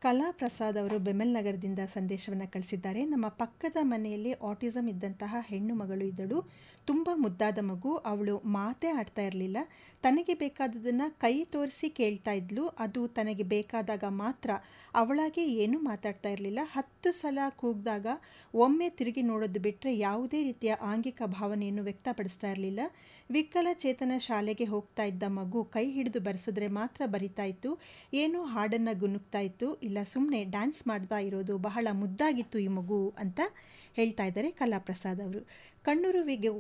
ಕಲಾ ಪ್ರಸಾದ್ ಅವರು ಬೆಮೆಲ್ ನಗರದಿಂದ ಸಂದೇಶವನ್ನು ಕಳಿಸಿದ್ದಾರೆ ನಮ್ಮ ಪಕ್ಕದ ಮನೆಯಲ್ಲಿ ಆಟಿಸಮ್ ಇದ್ದಂತಹ ಹೆಣ್ಣು ಮಗಳು ಇದ್ದಳು ತುಂಬ ಮುದ್ದಾದ ಮಗು ಅವಳು ಮಾತೇ ಆಡ್ತಾ ಇರಲಿಲ್ಲ ತನಗೆ ಬೇಕಾದದನ್ನು ಕೈ ತೋರಿಸಿ ಕೇಳ್ತಾ ಇದ್ಲು ಅದು ತನಗೆ ಬೇಕಾದಾಗ ಮಾತ್ರ ಅವಳಾಗೆ ಏನೂ ಮಾತಾಡ್ತಾ ಇರಲಿಲ್ಲ ಹತ್ತು ಸಲ ಕೂಗಿದಾಗ ಒಮ್ಮೆ ತಿರುಗಿ ನೋಡೋದು ಬಿಟ್ಟರೆ ಯಾವುದೇ ರೀತಿಯ ಆಂಗಿಕ ಭಾವನೆಯನ್ನು ವ್ಯಕ್ತಪಡಿಸ್ತಾ ಇರಲಿಲ್ಲ ವಿಕಲಚೇತನ ಶಾಲೆಗೆ ಹೋಗ್ತಾ ಇದ್ದ ಮಗು ಕೈ ಹಿಡಿದು ಬರೆಸಿದ್ರೆ ಮಾತ್ರ ಬರಿತಾ ಇತ್ತು ಏನೋ ಹಾಡನ್ನು ಗುನುಗ್ತಾ ಇತ್ತು ಇಲ್ಲ ಸುಮ್ಮನೆ ಡ್ಯಾನ್ಸ್ ಮಾಡ್ತಾ ಇರೋದು ಬಹಳ ಮುದ್ದಾಗಿತ್ತು ಈ ಮಗು ಅಂತ ಹೇಳ್ತಾ ಇದ್ದಾರೆ ಕಲಾಪ್ರಸಾದ್ ಅವರು ಕಣ್ಣುರುವಿಗೆ